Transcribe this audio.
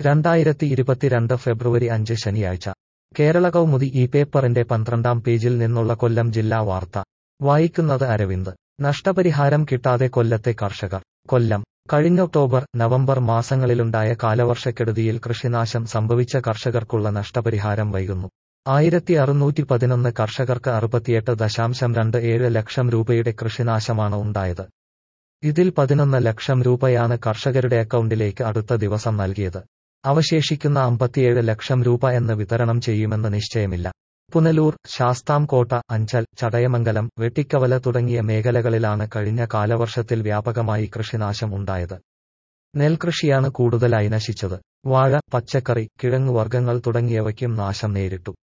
രണ്ടായിരത്തി ഇരുപത്തിരണ്ട് ഫെബ്രുവരി അഞ്ച് ശനിയാഴ്ച കേരള കൗമുദി ഈ പേപ്പറിന്റെ പന്ത്രണ്ടാം പേജിൽ നിന്നുള്ള കൊല്ലം ജില്ലാ വാർത്ത വായിക്കുന്നത് അരവിന്ദ് നഷ്ടപരിഹാരം കിട്ടാതെ കൊല്ലത്തെ കർഷകർ കൊല്ലം കഴിഞ്ഞ ഒക്ടോബർ നവംബർ മാസങ്ങളിലുണ്ടായ കാലവർഷക്കെടുതിയിൽ കൃഷിനാശം സംഭവിച്ച കർഷകർക്കുള്ള നഷ്ടപരിഹാരം വൈകുന്നു ആയിരത്തി അറുന്നൂറ്റി പതിനൊന്ന് കർഷകർക്ക് അറുപത്തിയെട്ട് ദശാംശം രണ്ട് ഏഴ് ലക്ഷം രൂപയുടെ കൃഷിനാശമാണ് ഉണ്ടായത് ഇതിൽ പതിനൊന്ന് ലക്ഷം രൂപയാണ് കർഷകരുടെ അക്കൗണ്ടിലേക്ക് അടുത്ത ദിവസം നൽകിയത് അവശേഷിക്കുന്ന അമ്പത്തിയേഴ് ലക്ഷം രൂപ എന്ന് വിതരണം ചെയ്യുമെന്ന് നിശ്ചയമില്ല പുനലൂർ ശാസ്താംകോട്ട അഞ്ചൽ ചടയമംഗലം വെട്ടിക്കവല തുടങ്ങിയ മേഖലകളിലാണ് കഴിഞ്ഞ കാലവർഷത്തിൽ വ്യാപകമായി കൃഷിനാശം ഉണ്ടായത് നെൽകൃഷിയാണ് കൂടുതലായി നശിച്ചത് വാഴ പച്ചക്കറി കിഴങ്ങുവർഗ്ഗങ്ങൾ തുടങ്ങിയവയ്ക്കും നാശം നേരിട്ടു